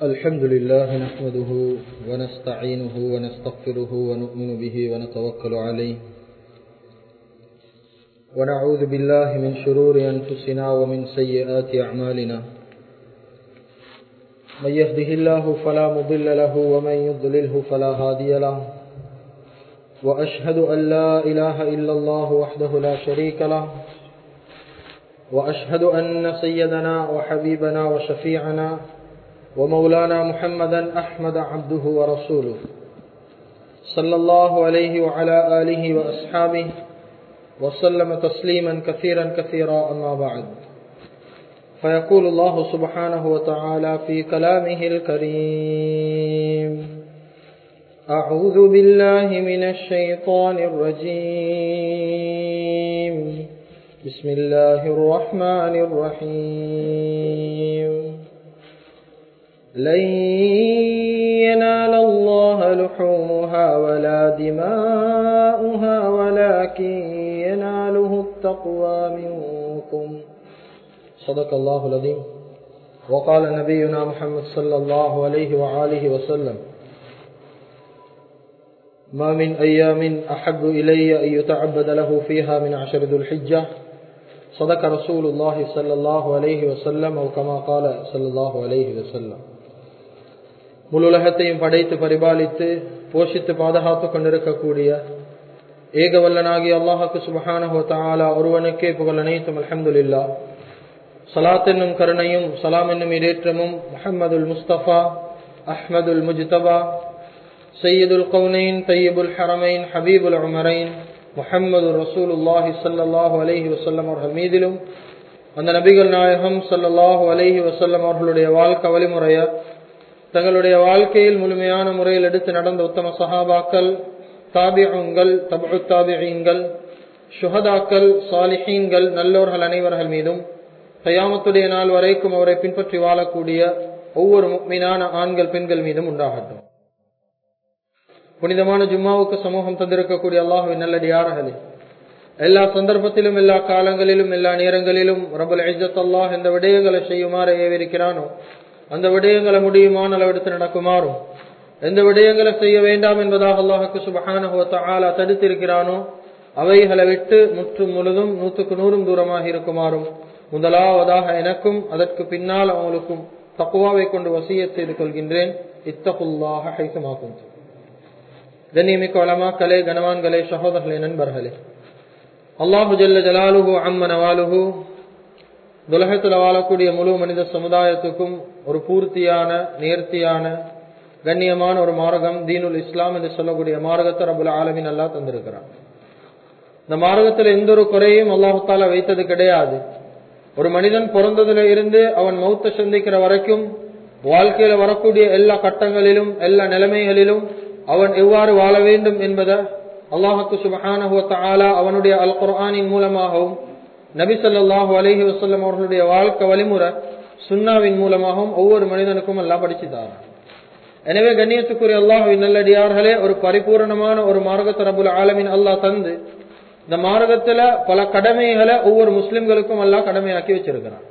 الحمد لله نحمده ونستعينه ونستغفره ونؤمن به ونتوكل عليه ونعوذ بالله من شرور أنفسنا ومن سيئات أعمالنا من يهده الله فلا مضل له ومن يضلله فلا هادي له وأشهد أن لا إله إلا الله وحده لا شريك له وأشهد أن سيدنا وحبيبنا وشفيعنا ومولانا محمدا أحمد عبده ورسوله صلى الله عليه وعلى آله وأصحابه وسلم تسليما كثيرا كثيرا أما بعد فيقول الله سبحانه وتعالى في كلامه الكريم أعوذ بالله من الشيطان الرجيم بسم الله الرحمن الرحيم لن ينال الله لحومها ولا دماؤها ولكن يناله التقوى منكم صدق الله العظيم وقال نبينا محمد صلى الله عليه وآله وسلم ما من أيام أحب إلي أن يتعبد له فيها من عشر ذو الحجة صدق رسول الله صلى الله عليه وسلم أو كما قال صلى الله عليه وسلم முழு உலகத்தையும் படைத்து பரிபாலித்து போஷித்து பாதுகாத்து கொண்டிருக்கக்கூடிய ஏகவல்லனாகி அல்லாஹுக்கு சுபஹானஹு தாலா ஒருவனுக்கே புகழ் அனைத்தும் அலமதுல்லா சலாத் என்னும் கருணையும் சலாம் என்னும் இடேற்றமும் முஹம்மதுல் முஸ்தபா அஹ்மதுல் முஜ்தபா சையதுல் கவுனைன் தையபுல் ஹரமைன் ஹபீபுல் உமரைன் முஹம்மது ரசூலுல்லாஹி சல்லாஹூ அலஹி வசல்லம் அவர்கள் மீதிலும் அந்த நபிகள் நாயகம் சல்லாஹூ அலஹி வசல்லம் அவர்களுடைய வாழ்க்கை வழிமுறைய தங்களுடைய வாழ்க்கையில் முழுமையான முறையில் எடுத்து நடந்த உத்தம சஹாபாக்கள் தாபியங்கள் தபு தாபியங்கள் சுஹதாக்கள் சாலிஹீன்கள் நல்லோர்கள் அனைவர்கள் மீதும் கயாமத்துடைய நாள் வரைக்கும் அவரை பின்பற்றி வாழக்கூடிய ஒவ்வொரு மீனான ஆண்கள் பெண்கள் மீதும் உண்டாகட்டும் புனிதமான ஜும்மாவுக்கு சமூகம் தந்திருக்கக்கூடிய அல்லாஹுவின் நல்லடியார்களே எல்லா சந்தர்ப்பத்திலும் எல்லா காலங்களிலும் எல்லா நேரங்களிலும் ரபுல் ஐஜத் அல்லாஹ் எந்த விடயங்களை செய்யுமாறு ஏவிருக்கிறானோ அந்த விடயங்களை முடியுமான அளவெடுத்து நடக்குமாறும் எந்த விடயங்களை செய்ய வேண்டாம் என்பதாக அல்லாஹுக்கு சுபஹான தடுத்திருக்கிறானோ அவைகளை விட்டு முற்றும் முழுதும் நூற்றுக்கு நூறும் தூரமாக இருக்குமாறும் முதலாவதாக எனக்கும் அதற்கு பின்னால் அவங்களுக்கும் தக்குவாவை கொண்டு வசிய செய்து கொள்கின்றேன் இத்தகுல்லாக ஹைசமாக்கும் கண்ணியமிக்க வளமாக்களே கனவான்களே சகோதரர்களே நண்பர்களே அல்லாஹு ஜல்ல ஜலாலுஹு அம்மன வாலுஹு துலகத்தில் வாழக்கூடிய முழு மனித சமுதாயத்துக்கும் ஒரு பூர்த்தியான நேர்த்தியான கண்ணியமான ஒரு மார்க்கம் தீனுல் இஸ்லாம் என்று சொல்லக்கூடிய மார்க்கத்தை ரபுல் ஆலமின் அல்லா தந்திருக்கிறான் இந்த மார்க்கத்தில் எந்த ஒரு குறையும் அல்லாஹால வைத்தது கிடையாது ஒரு மனிதன் பிறந்ததுல இருந்து அவன் மௌத்த சந்திக்கிற வரைக்கும் வாழ்க்கையில வரக்கூடிய எல்லா கட்டங்களிலும் எல்லா நிலைமைகளிலும் அவன் எவ்வாறு வாழ வேண்டும் என்பதை அல்லாஹுக்கு சுபஹானா அவனுடைய அல் குர்ஆனின் மூலமாகவும் நபி சொல்லாஹு அலஹி வசல்லம் அவர்களுடைய வாழ்க்கை வழிமுறை சுன்னாவின் மூலமாகவும் ஒவ்வொரு மனிதனுக்கும் எல்லாம் படிச்சுதார் எனவே கண்ணியத்துக்குரிய அல்லாஹுவின் நல்லடியார்களே ஒரு பரிபூர்ணமான ஒரு மார்க்கத்தை ரபுல் ஆலமின் அல்லாஹ் தந்து இந்த மார்க்கத்துல பல கடமைகளை ஒவ்வொரு முஸ்லிம்களுக்கும் எல்லாம் கடமையாக்கி வச்சிருக்கிறான்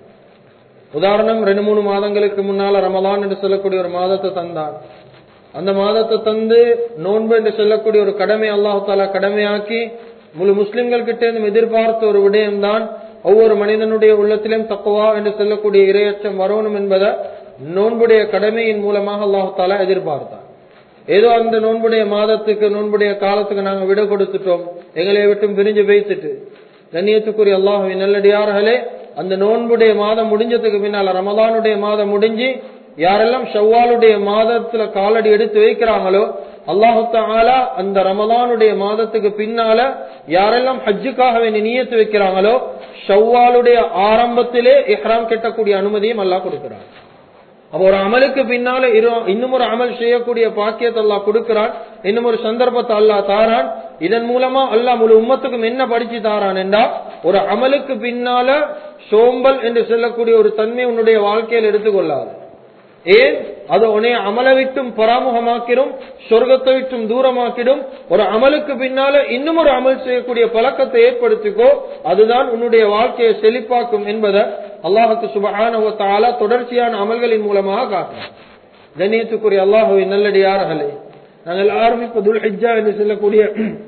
உதாரணம் ரெண்டு மூணு மாதங்களுக்கு முன்னால ரமலான் என்று சொல்லக்கூடிய ஒரு மாதத்தை தந்தான் அந்த மாதத்தை தந்து நோன்பு என்று சொல்லக்கூடிய ஒரு கடமை அல்லாஹு தாலா கடமையாக்கி முழு முஸ்லிம்கள் கிட்ட இருந்து எதிர்பார்த்த ஒரு விடயம்தான் ஒவ்வொரு மனிதனுடைய உள்ளத்திலும் தக்குவா என்று சொல்லக்கூடிய இரையச்சம் வரணும் என்பதை நோன்புடைய கடமையின் மூலமாக அல்லாஹு தாலா எதிர்பார்த்தார் ஏதோ அந்த நோன்புடைய மாதத்துக்கு நோன்புடைய காலத்துக்கு நாங்க விட கொடுத்துட்டோம் எங்களை விட்டும் பிரிஞ்சு வைத்துட்டு கண்ணியத்துக்குரிய அல்லாஹுவின் நல்லடியார்களே அந்த நோன்புடைய மாதம் முடிஞ்சதுக்கு பின்னால ரமதானுடைய மாதம் முடிஞ்சு யாரெல்லாம் ஷவ்வாலுடைய மாதத்துல காலடி எடுத்து வைக்கிறாங்களோ அல்லாஹு தாலா அந்த ரமலானுடைய மாதத்துக்கு பின்னால யாரெல்லாம் ஹஜ்ஜுக்காக வேண்டி நியத்து வைக்கிறாங்களோ ஷவ்வாலுடைய ஆரம்பத்திலே இஹ்ராம் கெட்டக்கூடிய அனுமதியும் அல்லாஹ் கொடுக்கிறான் அப்ப ஒரு அமலுக்கு பின்னால இன்னும் ஒரு அமல் செய்யக்கூடிய பாக்கியத்தை அல்லாஹ் கொடுக்கிறான் இன்னும் ஒரு சந்தர்ப்பத்தை அல்லாஹ் தாரான் இதன் மூலமா அல்லாஹ் முழு உம்மத்துக்கும் என்ன படிச்சு தாரான் என்றா ஒரு அமலுக்கு பின்னால சோம்பல் என்று சொல்லக்கூடிய ஒரு தன்மை உன்னுடைய வாழ்க்கையில் எடுத்துக்கொள்ளாது ஏன் அது உன்னை அமலை விட்டும் பராமுகமாக்கிடும் சொர்க்கத்தை விட்டும் தூரமாக்கிடும் ஒரு அமலுக்கு பின்னால இன்னும் ஒரு அமல் செய்யக்கூடிய பழக்கத்தை ஏற்படுத்திக்கோ அதுதான் உன்னுடைய வாழ்க்கையை செழிப்பாக்கும் என்பதை அல்லாஹுக்கு சுபஹான தொடர்ச்சியான அமல்களின் மூலமாக காட்டும் கண்ணியத்துக்குரிய அல்லாஹுவின் நல்லடியார்களே நாங்கள் ஆரம்பிப்ப துல் ஹிஜ்ஜா என்று சொல்லக்கூடிய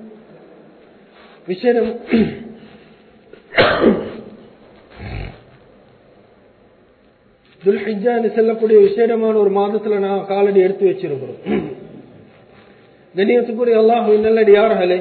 விஷயம் துல் ஹிஜ்ஜா என்று சொல்லக்கூடிய விசேடமான ஒரு மாதத்துல நான் காலடி எடுத்து வச்சிருக்கிறோம் கண்ணியத்துக்குரிய அல்லாஹுவின் நல்லடியார்களே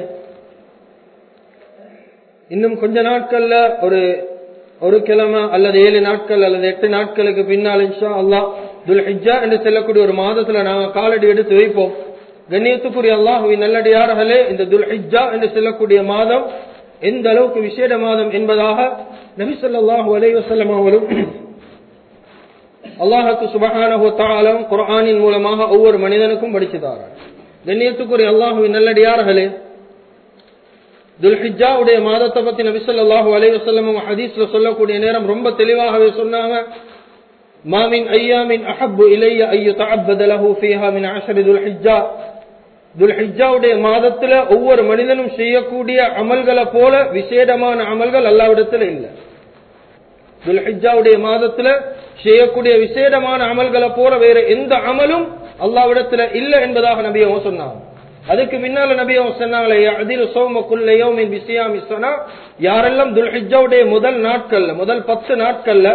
இன்னும் கொஞ்ச நாட்கள்ல ஒரு ஒரு கிழமை அல்லது ஏழு நாட்கள் அல்லது எட்டு நாட்களுக்கு பின்னால் இன்ஷா அல்லாஹ் துல் ஹிஜ்ஜா என்று சொல்லக்கூடிய ஒரு மாதத்துல நாங்க காலடி எடுத்து வைப்போம் கண்ணியத்துக்குரிய அல்லாஹுவின் நல்லடியார்களே இந்த துல் ஹிஜ்ஜா என்று சொல்லக்கூடிய மாதம் எந்த அளவுக்கு விசேட மாதம் என்பதாக நபி சொல்லாஹு அலைவசல்லம் அவரும் அல்லாஹுக்கு சுபகானஹு தாலம் குரானின் மூலமாக ஒவ்வொரு மனிதனுக்கும் படிச்சுதார் கண்ணியத்துக்குரிய அல்லாஹுவின் நல்லடியார்களே துல்ஹிஜாவுடைய மாதத்தை பத்தி நபிசல்லாஹு அலைவசல்லம் ஹதீஸ்ல சொல்லக்கூடிய நேரம் ரொம்ப தெளிவாகவே சொன்னாங்க மாமின் ஐயாமின் அஹப்பு இலைய ஐயு தஅப்பதலஹு ஃபீஹா மின் அஷரி துல்ஹிஜ்ஜா துல்ஹிஜாவுடைய மாதத்துல ஒவ்வொரு மனிதனும் செய்யக்கூடிய அமல்களை போல விசேடமான அமல்கள் அல்லாவிடத்துல இல்லை துல்ஹிஜாவுடைய மாதத்துல செய்யக்கூடிய விசேடமான அமல்களை போல வேற எந்த அமலும் அல்லாவிடத்துல இல்ல என்பதாக நபியவும் சொன்னாங்க அதுக்கு முன்னால நபியவும் சொன்னாங்களே அதில் சோமக்குள்ளையோம் பிசியாமி சொன்னா யாரெல்லாம் துல்ஹிஜாவுடைய முதல் நாட்கள்ல முதல் பத்து நாட்கள்ல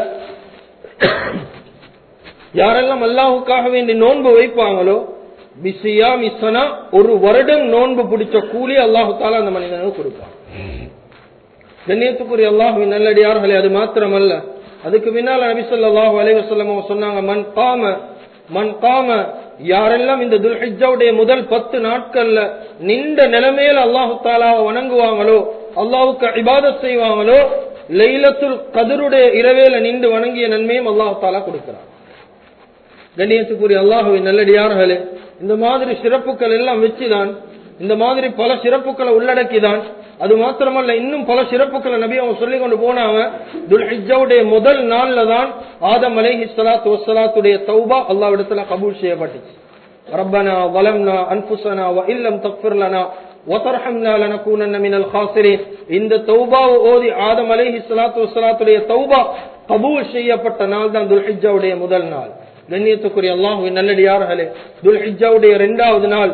யாரெல்லாம் அல்லாஹுக்காக வேண்டி நோன்பு வைப்பாங்களோ பிசியா மிஸ்ஸனா ஒரு வருடம் நோன்பு பிடிச்ச கூலி அல்லாஹு தாலா அந்த மனிதனுக்கு கொடுப்பான் கண்ணியத்துக்குரிய அல்லாஹுவின் நல்லடியார்களே அது மாத்திரமல்ல அதுக்கு பின்னால நபி சொல்லாஹு அலைவசல்லம் சொன்னாங்க மண் காம மண் காம யாரெல்லாம் இந்த துல்ஹிஜாவுடைய முதல் பத்து நாட்கள்ல நின்ற நிலைமையில அல்லாஹு தாலாவை வணங்குவாங்களோ அல்லாஹுக்கு இபாதத் செய்வாங்களோ லைலத்துல் கதருடைய இரவேல நின்று வணங்கிய நன்மையும் அல்லாஹு தாலா கொடுக்கிறான் கண்ணியத்துக்குரிய அல்லாஹுவின் நல்லடியார்களே இந்த மாதிரி சிறப்புகள் எல்லாம் வச்சுதான் இந்த மாதிரி பல சிறப்புகளை உள்ளடக்கிதான் அது மாத்திரமல்ல இன்னும் பல சிறப்புகளை நபி அவங்க சொல்லி கொண்டு போனாங்க துல்ஹிஜாவுடைய முதல் நாள்ல தான் ஆதம் அலைஹி ஸலாத்து வஸ்ஸலாத்துடைய தௌபா அல்லாஹ்விடத்துல கபூல் செய்யப்பட்டுச்சு ரப்பனா ظلمنا انفسنا وان لم تغفر لنا وترحمنا لنكونن من الخاسرين இந்த தௌபாவை ஓதி ஆதம் அலைஹி ஸலாத்து வஸ்ஸலாத்துடைய தௌபா கபூல் செய்யப்பட்ட நாள் தான் துல்ஹிஜாவுடைய முதல் நாள் கண்ணியத்துக்குரிய அல்லாஹுவின் நல்லடியார்களே துல்ஹிஜாவுடைய இரண்டாவது நாள்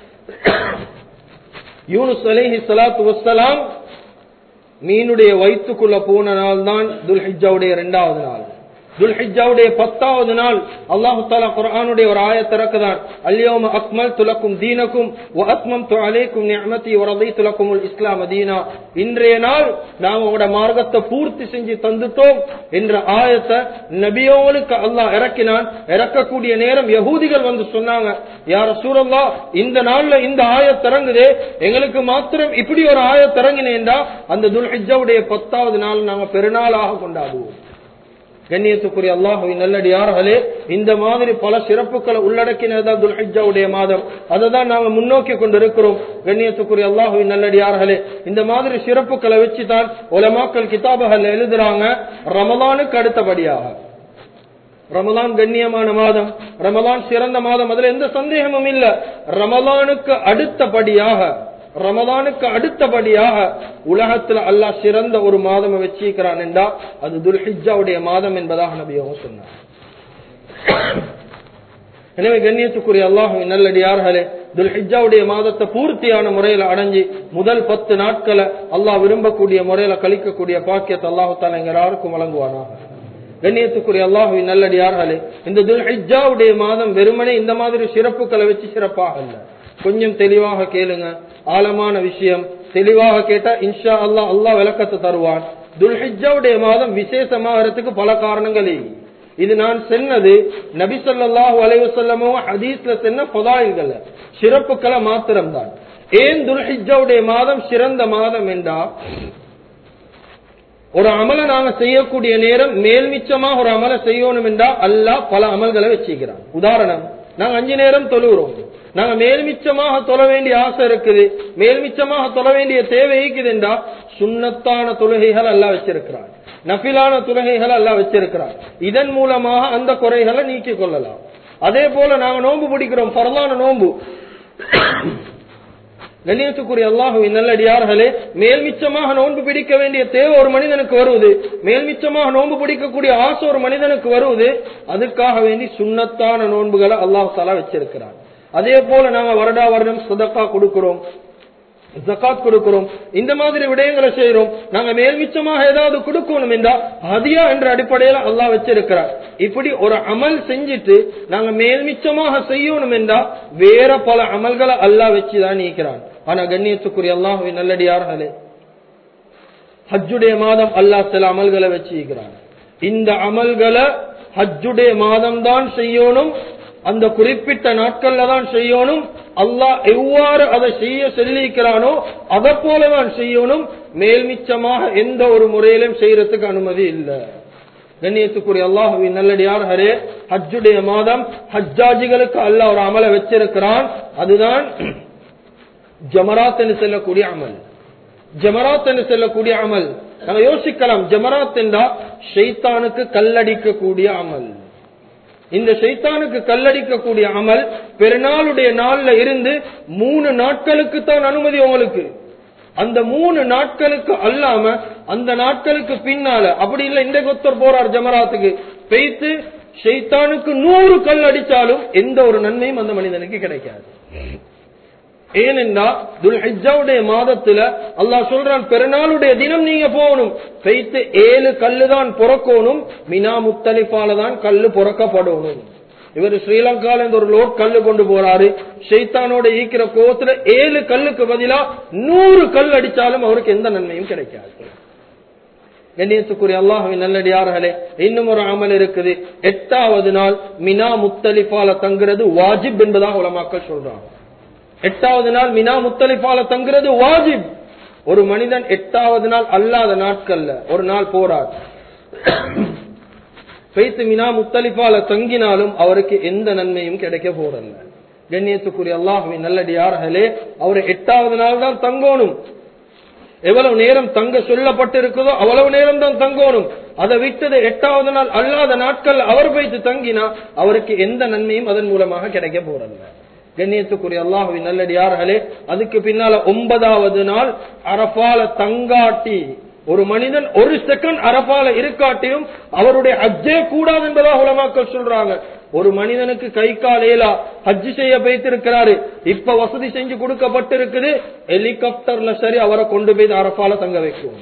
யூனுஸ் அலைஹி ஸலாத்து வஸ்ஸலாம் மீனுடைய வயிற்றுக்குள்ள போன நாள் தான் துல்ஹிஜாவுடைய இரண்டாவது நாள் துல்ஹிஜாவுடைய பத்தாவது நாள் அல்லாஹு தாலா குர்ஆனுடைய ஒரு ஆயத் இறக்குதான் அல்யோம அக்மல் துலக்கும் தீனக்கும் அத்மம் அலைக்கும் நியமதி வரதை துலக்கும் இஸ்லாம் தீனா இன்றைய நாள் நாங்க உங்களோட மார்க்கத்தை பூர்த்தி செஞ்சு தந்துட்டோம் என்ற ஆயத்தை நபியோனுக்கு அல்லாஹ் இறக்கினான் இறக்கக்கூடிய நேரம் யகூதிகள் வந்து சொன்னாங்க யார சூழல்லா இந்த நாள்ல இந்த ஆயத் இறங்குதே எங்களுக்கு மாத்திரம் இப்படி ஒரு ஆயத் இறங்கினேன்டா அந்த துல்ஹிஜாவுடைய பத்தாவது நாள் நாங்க பெருநாளாக கொண்டாடுவோம் கண்ணியத்துக்குரிய அல்லாஹுவின் நல்லடியார்களே இந்த மாதிரி பல சிறப்புகளை உள்ளடக்கினதா துல்ஹிஜாவுடைய மாதம் அதை தான் நாங்க முன்னோக்கி கொண்டிருக்கிறோம் கண்ணியத்துக்குரிய அல்லாஹுவின் நல்லடியார்களே இந்த மாதிரி சிறப்புகளை வச்சுதான் உலமாக்கள் கிதாபுகள் எழுதுறாங்க ரமலானுக்கு அடுத்தபடியாக ரமலான் கண்ணியமான மாதம் ரமலான் சிறந்த மாதம் அதுல எந்த சந்தேகமும் இல்ல ரமலானுக்கு அடுத்தபடியாக ரமதானுக்கு அடுத்தபடியாக உலகத்துல அல்லாஹ் சிறந்த ஒரு மாதம் வச்சிருக்கிறான் என்றா அது துல்ஹிஜாவுடைய மாதம் என்பதாக நபியவும் சொன்னார் எனவே கண்ணியத்துக்குரிய அல்லாஹுவின் நல்லடியார்களே துல்ஹிஜாவுடைய மாதத்தை பூர்த்தியான முறையில அடைஞ்சு முதல் பத்து நாட்களை அல்லாஹ் விரும்பக்கூடிய முறையில கழிக்கக்கூடிய பாக்கியத்தை அல்லாஹு தாலா எங்க யாருக்கும் வழங்குவானாக கண்ணியத்துக்குரிய அல்லாஹுவின் நல்லடியார்களே இந்த துல்ஹிஜாவுடைய மாதம் வெறுமனே இந்த மாதிரி சிறப்புகளை வச்சு சிறப்பாக இல்லை கொஞ்சம் தெளிவாக கேளுங்க ஆழமான விஷயம் தெளிவாக கேட்டா இன்ஷா அல்லாஹ் அல்லாஹ் விளக்கத்தை தருவான் துல்ஹிஜாவுடைய மாதம் விசேஷமாகறதுக்கு பல காரணங்கள் இது நான் சொன்னது நபி சொல்லாஹு அலைவசல்லமோ ஹதீஸ்ல சொன்ன பொதாயில்கள் சிறப்புக்களை மாத்திரம்தான் ஏன் துல்ஹிஜாவுடைய மாதம் சிறந்த மாதம் என்றா ஒரு அமலை நாங்க செய்யக்கூடிய நேரம் மேல்மிச்சமாக ஒரு அமலை செய்யணும் என்றா அல்லாஹ் பல அமல்களை வச்சுக்கிறான் உதாரணம் நாங்க அஞ்சு நேரம் தொழுகிறோம் நாங்க மேல்மிச்சமாக தொழ வேண்டிய ஆசை இருக்குது மேல்மிச்சமாக தொழ வேண்டிய தேவை இருக்குதுண்டா சுண்ணத்தான தொழுகைகள் எல்லாம் வச்சிருக்கிறார் நபிலான தொழுகைகள் எல்லாம் வச்சிருக்கிறார் இதன் மூலமாக அந்த குறைகளை நீக்கிக் கொள்ளலாம் அதே போல நாங்க நோன்பு பிடிக்கிறோம் பரலான நோன்பு கண்ணியத்துக்குரிய அல்லாஹுவின் நல்லடியார்களே மேல்மிச்சமாக நோன்பு பிடிக்க வேண்டிய தேவை ஒரு மனிதனுக்கு வருவது மேல்மிச்சமாக நோன்பு பிடிக்கக்கூடிய ஆசை ஒரு மனிதனுக்கு வருவது அதுக்காக வேண்டி சுண்ணத்தான நோன்புகளை அல்லாஹ் தலா வச்சிருக்கிறார் அதே போல நாங்க வருடா வருடம் சுதக்கா கொடுக்கிறோம் ஜக்காத் கொடுக்கிறோம் இந்த மாதிரி விடயங்களை செய்யறோம் நாங்க மேல்மிச்சமாக ஏதாவது கொடுக்கணும் என்றா ஹதியா என்ற அடிப்படையில அல்லாஹ் வச்சிருக்கிறார் இப்படி ஒரு அமல் செஞ்சுட்டு நாங்க மேல்மிச்சமாக செய்யணும் என்றா வேற பல அமல்களை அல்லாஹ் வச்சுதான் நீக்கிறான் ஆனா கண்ணியத்துக்குரிய அல்லாஹுவின் நல்லடியார்களே ஹஜ்ஜுடைய மாதம் அல்லாஹ் சில அமல்களை வச்சிருக்கிறான் இந்த அமல்களை ஹஜ்ஜுடைய மாதம் தான் செய்யணும் அந்த குறிப்பிட்ட நாட்கள்ல தான் செய்யணும் அல்லாஹ் எவ்வாறு அதை செய்ய சொல்லியிருக்கிறானோ அதை போலதான் செய்யணும் மேல்மிச்சமாக எந்த ஒரு முறையிலும் செய்யறதுக்கு அனுமதி இல்லை கண்ணியத்துக்குரிய அல்லாஹுவின் நல்லடியார்களே ஹஜ்ஜுடைய மாதம் ஹஜ்ஜாஜிகளுக்கு அல்லாஹ் ஒரு அமலை வச்சிருக்கிறான் அதுதான் ஜமராத் என்று செல்லக்கூடிய அமல் ஜமராத் என்று செல்லக்கூடிய அமல் நம்ம யோசிக்கலாம் ஜமராத் என்றா ஷைத்தானுக்கு கல்லடிக்கக்கூடிய அமல் இந்த ஷைத்தானுக்கு கல்லடிக்கக்கூடிய அமல் பெருநாளுடைய நாள்ல இருந்து மூணு நாட்களுக்கு தான் அனுமதி உங்களுக்கு அந்த மூணு நாட்களுக்கு அல்லாம அந்த நாட்களுக்கு பின்னால அப்படி இல்ல இந்த கொத்தர் போறார் ஜமராத்துக்கு பெய்த்து ஷைத்தானுக்கு நூறு கல் அடிச்சாலும் எந்த ஒரு நன்மையும் அந்த மனிதனுக்கு கிடைக்காது ஏனென்றா துல்ஹிஜாவுடைய மாதத்துல அல்லாஹ் சொல்றான் பெருநாளுடைய தினம் நீங்க போகணும் பெய்த்து ஏழு கல்லு தான் பொறக்கணும் மினா முத்தலிப்பால தான் கல்லு பொறக்கப்படணும் இவர் ஸ்ரீலங்கால இருந்து ஒரு லோட் கல்லு கொண்டு போறாரு ஷைத்தானோட ஈக்கிற கோத்துல ஏழு கல்லுக்கு பதிலா நூறு கல் அடிச்சாலும் அவருக்கு எந்த நன்மையும் கிடைக்காது கண்ணியத்துக்குரிய அல்லாஹுவின் நல்லடியார்களே இன்னும் ஒரு அமல் இருக்குது எட்டாவது நாள் மினா முத்தலிப்பால தங்குறது வாஜிப் என்பதாக உலமாக்கள் சொல்றாங்க எட்டாவது நாள் மினா முத்தலிப்பால தங்குறது வாஜிப் ஒரு மனிதன் எட்டாவது நாள் அல்லாத நாட்கள்ல ஒரு நாள் போறார் பெய்த்து மினா முத்தலிப்பால தங்கினாலும் அவருக்கு எந்த நன்மையும் கிடைக்க போறல்ல கண்ணியத்துக்குரிய அல்லாஹுவின் நல்லடியார்களே அவர் எட்டாவது நாள் தான் தங்கணும் எவ்வளவு நேரம் தங்க சொல்லப்பட்டிருக்குதோ அவ்வளவு நேரம் தான் தங்கணும் அதை விட்டது எட்டாவது நாள் அல்லாத நாட்கள் அவர் வைத்து தங்கினா அவருக்கு எந்த நன்மையும் அதன் மூலமாக கிடைக்க போறதில்லை கண்ணியத்துக்குரிய அல்லாஹுவின் நல்லடியார்களே அதுக்கு பின்னால ஒன்பதாவது நாள் அரபால தங்காட்டி ஒரு மனிதன் ஒரு செகண்ட் அரபால இருக்காட்டியும் அவருடைய ஹஜ்ஜே கூடாது என்பதாக உலமாக்கள் சொல்றாங்க ஒரு மனிதனுக்கு கை கால் ஏலா ஹஜ் செய்ய வைத்திருக்கிறாரு இப்ப வசதி செஞ்சு கொடுக்கப்பட்டிருக்குது ஹெலிகாப்டர்ல சரி அவரை கொண்டு போய் அரபால தங்க வைக்கும்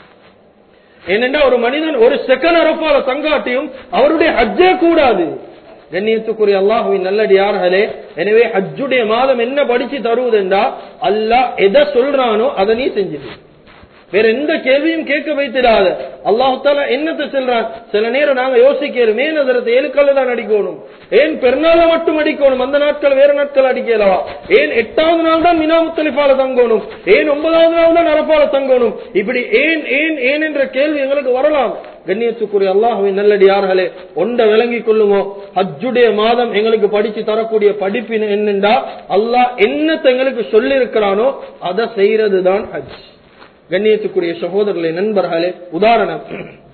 ஏனென்றா ஒரு மனிதன் ஒரு செகண்ட் அரபால தங்காட்டியும் அவருடைய ஹஜ்ஜே கூடாது கண்ணியத்துக்குரிய அல்லாஹுவின் நல்லடியார்களே எனவே ஹஜ்ஜுடைய மாதம் என்ன படிச்சு தருவதுண்டா அல்லாஹ் எதை சொல்றானோ அதை நீ செஞ்சிடு வேற எந்த கேள்வியும் கேட்க வைத்திடாத அல்லாஹு தாலா என்னத்தை சொல்றான் சில நேரம் நாங்க யோசிக்கிறோம் ஏன் அதற்கு ஏழு கல்லு தான் அடிக்கணும் ஏன் பெருநாள மட்டும் அடிக்கணும் அந்த நாட்கள் வேற நாட்கள் அடிக்கலவா ஏன் எட்டாவது நாள் தான் மினா முத்தலிப்பால தங்கணும் ஏன் ஒன்பதாவது நாள் தான் அரப்பால தங்கணும் இப்படி ஏன் ஏன் ஏன் என்ற கேள்வி எங்களுக்கு வரலாம் கண்ணியத்துக்குரிய அல்லாஹுவின் நல்லடியார்களே ஒன்றை விளங்கி கொள்ளுமோ ஹஜ்ஜுடைய மாதம் எங்களுக்கு படிச்சு தரக்கூடிய படிப்பு என்னென்றா அல்லாஹ் என்னத்தை எங்களுக்கு சொல்லி இருக்கிறானோ அதை செய்யறது தான் ஹஜ் கண்ணியத்துக்குரிய சகோதரர்களே நண்பர்களே உதாரணம்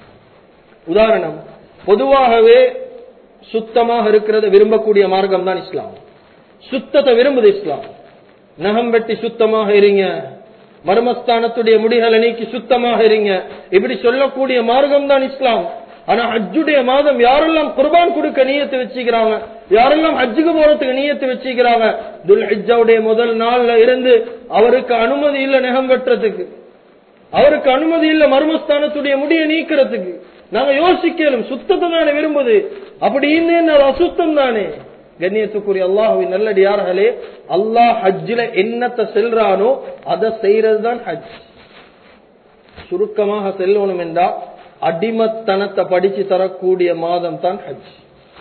உதாரணம் பொதுவாகவே சுத்தமாக இருக்கிறத விரும்பக்கூடிய மார்க்கம் தான் இஸ்லாம் சுத்தத்தை விரும்புது இஸ்லாம் நகம் வெட்டி சுத்தமாக இருங்க மர்மஸ்தானத்துடைய முடிகளை நீக்கி சுத்தமாக இருங்க இப்படி சொல்லக்கூடிய மார்க்கம் தான் இஸ்லாம் ஆனா ஹஜ்ஜுடைய மாதம் யாரெல்லாம் குர்பான் கொடுக்க நீயத்து வச்சுக்கிறாங்க யாரெல்லாம் ஹஜ்ஜுக்கு போறதுக்கு நீயத்து வச்சுக்கிறாங்க துல் ஹஜ்ஜாவுடைய முதல் நாள்ல இருந்து அவருக்கு அனுமதி இல்ல நெகம் வெட்டுறதுக்கு அவருக்கு அனுமதி இல்ல மர்மஸ்தானத்துடைய முடிய நீக்கிறதுக்கு நாங்க யோசிக்கலும் சுத்தத்தை தானே விரும்புது அப்படி இன்னும் அது அசுத்தம் தானே கண்ணியத்துக்குரிய அல்லாஹுவின் நல்லடியார்களே அல்லாஹ் ஹஜ்ஜில என்னத்தை செல்றானோ அதை செய்யறது தான் ஹஜ் சுருக்கமாக செல்லணும் என்றா அடிமத்தனத்தை படிச்சு தரக்கூடிய மாதம் தான் ஹஜ்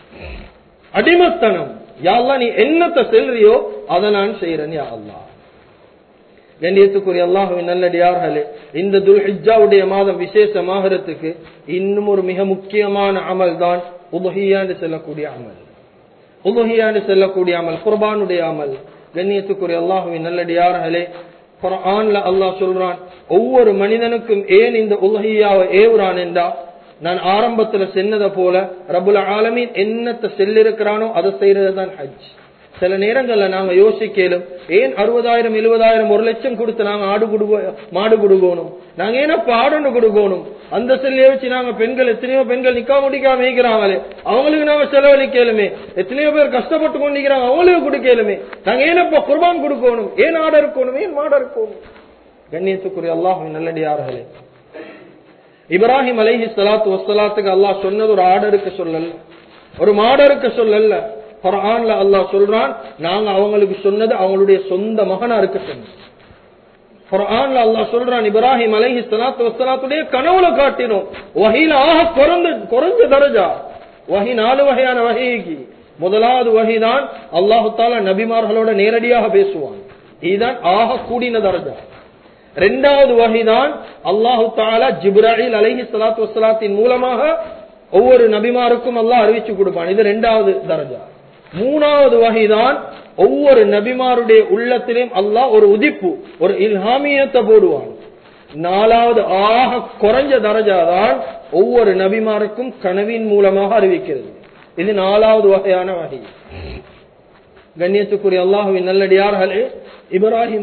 அடிமத்தனம் யாழ்லா நீ என்னத்தை செல்றியோ அதை நான் செய்யறேன் யா அல்லாஹ் கண்ணியத்துக்குரிய அல்லாஹுவின் நல்லடியார்களே இந்த துல்ஹிஜாவுடைய மாதம் விசேஷமாகிறதுக்கு இன்னும் ஒரு மிக முக்கியமான அமல் தான் உபஹியான்னு செல்லக்கூடிய அமல் உபஹியான்னு செல்லக்கூடிய அமல் குர்பானுடைய அமல் கண்ணியத்துக்குரிய அல்லாஹுவின் நல்லடியார்களே குர்ஆன்ல அல்லாஹ் சொல்றான் ஒவ்வொரு மனிதனுக்கும் ஏன் இந்த உலகியாவை ஏவுறான் என்றா நான் ஆரம்பத்துல சென்னதை போல ரபுல் ஆலமீன் என்னத்தை செல்லிருக்கிறானோ அதை செய்யறது தான் ஹஜ் சில நேரங்கள்ல நாங்க யோசிக்கலும் ஏன் அறுபதாயிரம் எழுபதாயிரம் ஒரு லட்சம் கொடுத்து நாங்க ஆடு கொடுக்கோ மாடு கொடுக்கணும் நாங்க ஏன் அப்ப ஆடுன்னு கொடுக்கணும் அந்த செல்லையை வச்சு நாங்க பெண்கள் எத்தனையோ பெண்கள் நிக்கா முடிக்காம மேய்க்கிறாங்களே அவங்களுக்கு நாங்க செலவழிக்கலுமே எத்தனையோ பேர் கஷ்டப்பட்டு கொண்டிருக்கிறாங்க அவங்களுக்கு கொடுக்கலுமே நாங்க ஏன் அப்ப குர்பான் கொடுக்கணும் ஏன் ஆடு இருக்கணும் ஏன் மாடு இருக்கணும் கண்ணியத்துக்குரிய அல்லாஹ் நல்லடியார்களே இப்ராஹிம் அலைஹி ஸலாத்து வஸ்ஸலாத்துக்கு அல்லாஹ் சொன்னது ஒரு ஆர்டருக்கு சொல்லல ஒரு மாடருக்கு சொல்லல குர்ஆன்ல அல்லாஹ் சொல்றான் நாங்க அவங்களுக்கு சொன்னது அவங்களுடைய சொந்த மகனா இருக்க சொன்னோம் குர்ஆன்ல அல்லாஹ் சொல்றான் இப்ராஹிம் அலைஹி ஸலாத்து வஸ்ஸலாத்துடைய கனவுல காட்டினோம் வஹீல ஆக குறைந்த குறைஞ்ச தரஜா வஹி நாலு வகையான வகைக்கு முதலாவது வகைதான் அல்லாஹு தாலா நபிமார்களோட நேரடியாக பேசுவான் இதுதான் ஆக கூடின தரஜா ரெண்டாவது வகைதான் அல்லாஹு தாலா ஜிப்ராஹில் அலைஹி ஸலாத்து வஸ்ஸலாத்தின் மூலமாக ஒவ்வொரு நபிமாருக்கும் அல்லாஹ் அறிவிச்சு கொடுப்பான் இது ரெண்டாவது தரஜா மூணாவது வகைதான் ஒவ்வொரு நபிமாருடைய உள்ளத்திலும் அல்லாஹ் ஒரு உதிப்பு ஒரு இல்ஹாமியத்தை போடுவான் நாலாவது ஆக குறைஞ்ச தரஜா தான் ஒவ்வொரு நபிமாருக்கும் கனவின் மூலமாக அறிவிக்கிறது இது நாலாவது வகையான வகை கண்ணியத்துக்குரிய அல்லாஹுவின் நல்லடியார்களே இப்ராஹிம்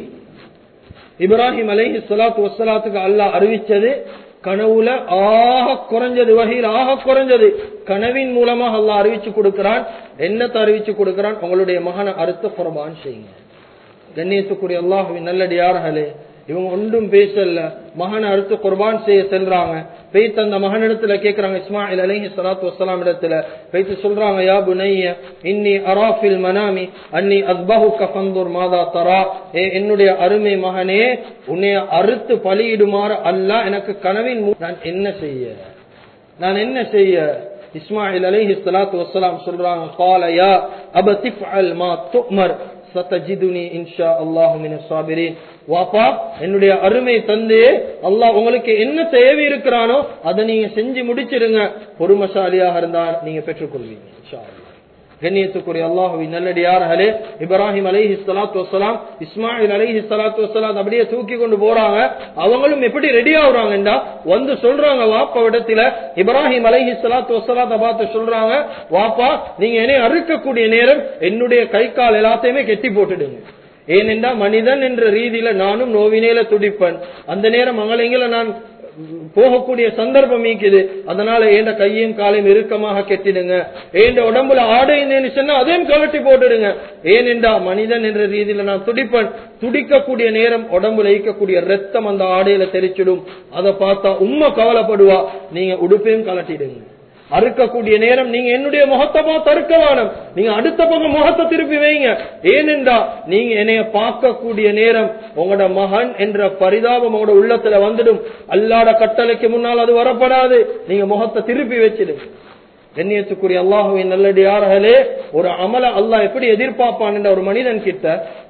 இப்ராஹிம் அலைஹி ஸலாத்து வஸ்ஸலாத்துக்கு அல்லாஹ் அறிவிச்சது கனவுல ஆக குறைஞ்சது வகையில் ஆக குறைஞ்சது கனவின் மூலமாக அல்லாஹ் அறிவிச்சு கொடுக்கிறான் என்னத்தை அறிவிச்சு கொடுக்கிறான் உங்களுடைய மகனை அறுத்து குர்பான் செய்யுங்க கண்ணியத்துக்குரிய அல்லாஹுவின் நல்லடியார்களே இவங்க ஒன்றும் பேசல மகனை அறுத்து குர்பான் செய்ய செல்றாங்க பெய்த்து அந்த மகனிடத்துல கேக்குறாங்க இஸ்மாயில் அலைஹி ஸலாத்து வஸ்ஸலாம் இடத்துல பெய்த்து சொல்றாங்க யா புனைய இன்னி அராஃபில் மனாமி அன்னி அஸ்பஹுக ஃபந்துர் மாதா தரா ஏ என்னுடைய அருமை மகனே உன்னைய அறுத்து பலியிடுமாறு அல்லாஹ் எனக்கு கனவின் மூ- நான் என்ன செய்ய நான் என்ன செய்ய இஸ்மாயில் அலைஹி ஸலாத்து வஸ்ஸலாம் சொல்றாங்க قال يا ابا تفعل ما تؤمر ستجدني ان شاء الله من الصابرين வாப்பா என்னுடைய அருமை தந்தையே அல்லாஹ் உங்களுக்கு என்ன தேவை இருக்கிறானோ அதை நீங்க செஞ்சு முடிச்சிருங்க பொறுமசாலியாக இருந்தா நீங்க பெற்றுக்கொள்வீங்க இன்ஷா அல்லாஹ். கண்ணியத்துக்குரிய அல்லாஹுவின் நல்லடியார்களே இப்ராஹிம் அலைஹி ஸலாத்து வஸ்ஸலாம் இஸ்மாயில் அலைஹி ஸலாத்து வஸ்ஸலாம் அப்படியே தூக்கி கொண்டு போறாங்க அவங்களும் எப்படி ரெடி ஆகுறாங்கடா வந்து சொல்றாங்க வாப்பா இடத்துல இப்ராஹிம் அலைஹி ஸலாத்து வஸ்ஸலாத்தை பார்த்து சொல்றாங்க வாப்பா நீங்க என்னை அறுக்கக்கூடிய நேரம் என்னுடைய கை கால் எல்லாத்தையுமே கெட்டி போட்டுடுங்க ஏனென்றா மனிதன் என்ற ரீதியில நானும் நோவினேல துடிப்பேன் அந்த நேரம் அங்கலைங்கள நான் போகக்கூடிய சந்தர்ப்பம் மீக்குது அதனால ஏண்ட கையும் காலையும் இறுக்கமாக கெட்டிடுங்க ஏண்ட உடம்புல ஆடை இருந்தேன்னு சொன்னா அதையும் கலட்டி போட்டுடுங்க ஏனென்றா மனிதன் என்ற ரீதியில நான் துடிப்பேன் துடிக்கக்கூடிய நேரம் உடம்புல ஈக்கக்கூடிய ரத்தம் அந்த ஆடையில தெரிச்சிடும் அதை பார்த்தா உண்மை கவலைப்படுவா நீங்க உடுப்பையும் கலட்டிடுங்க அறுக்கக்கூடிய நேரம் நீங்க என்னுடைய முகத்தை பார்த்து அறுக்க வேணும் நீங்க அடுத்த பக்கம் முகத்தை திருப்பி வைங்க ஏனென்றா நீங்க என்னைய பார்க்கக்கூடிய நேரம் உங்களோட மகன் என்ற பரிதாபம் உங்களோட உள்ளத்துல வந்துடும் அல்லாட கட்டளைக்கு முன்னால் அது வரப்படாது நீங்க முகத்தை திருப்பி வச்சிடுங்க கண்ணியத்துக்குரிய அல்லாஹுவின் நல்லடியார்களே ஒரு அமல அல்லாஹ் எப்படி எதிர்பார்ப்பான் என்ற ஒரு மனிதன் கிட்ட